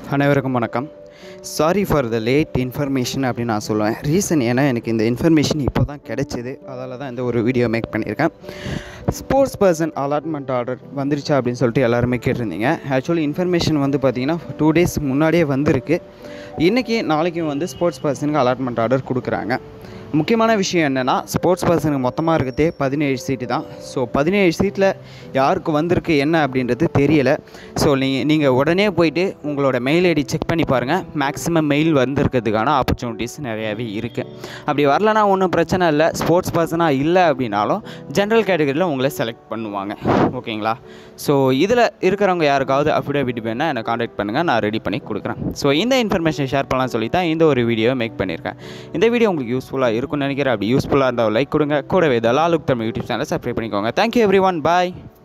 அனைவருக்கும் வணக்கம் sorry for the late information அப்படின்னு நான் சொல்லுவேன் ரீசன் ஏன்னா எனக்கு இந்த இன்ஃபர்மேஷன் இப்போ தான் கிடைச்சிது அதால் தான் இந்த ஒரு வீடியோ மேக் பண்ணியிருக்கேன் ஸ்போர்ட்ஸ் பர்சன் அலாட்மெண்ட் ஆர்டர் வந்துருச்சா அப்படின்னு சொல்லிட்டு எல்லாருமே கேட்டிருந்தீங்க ஆக்சுவலி இன்ஃபர்மேஷன் வந்து பார்த்திங்கன்னா டூ டேஸ் முன்னாடியே வந்திருக்கு இன்றைக்கி நாளைக்கும் வந்து ஸ்போர்ட்ஸ் பர்சனுக்கு அலாட்மெண்ட் ஆர்டர் கொடுக்குறாங்க முக்கியமான விஷயம் என்னென்னா ஸ்போர்ட்ஸ் பர்சனுக்கு மொத்தமாக இருக்கிறதே பதினேழு சீட்டு தான் ஸோ பதினேழு சீட்டில் யாருக்கு வந்திருக்கு என்ன அப்படின்றது தெரியலை ஸோ நீங்கள் நீங்கள் உடனே போயிட்டு உங்களோட மெயில் ஐடி செக் பண்ணி பாருங்கள் மேக்ஸிமம் மெயில் வந்திருக்கிறதுக்கான ஆப்பர்ச்சுனிட்டிஸ் நிறையாவே இருக்குது அப்படி வரலனா ஒன்றும் பிரச்சனை இல்லை ஸ்போர்ட்ஸ் பர்சனாக இல்லை அப்படின்னாலும் ஜென்ரல் கேட்டகரியில் உங்களை செலக்ட் பண்ணுவாங்க ஓகேங்களா ஸோ இதில் இருக்கிறவங்க யாருக்காவது அஃபிடேவிட் வேணால் என்னை காண்டாக்ட் பண்ணுங்கள் நான் ரெடி பண்ணி கொடுக்குறேன் ஸோ இந்த இன்ஃபர்மேஷன் ஷேர் பண்ணலாம் சொல்லி தான் இந்த ஒரு வீடியோ மேக் பண்ணியிருக்கேன் இந்த வீடியோ உங்களுக்கு யூஸ்ஃபுல்லாக இருக்கும்னு நினைக்கிறேன் அப்படி யூஸ்ஃபுல்லாக இருந்தால் லைக் கொடுங்க கூடவே தலாலுக் தமிழ் யூடியூப் சேனலை சப்ஸ்கிரைப் பண்ணிக்கோங்க தேங்க்யூ எவ்ரி ஒன் பாய்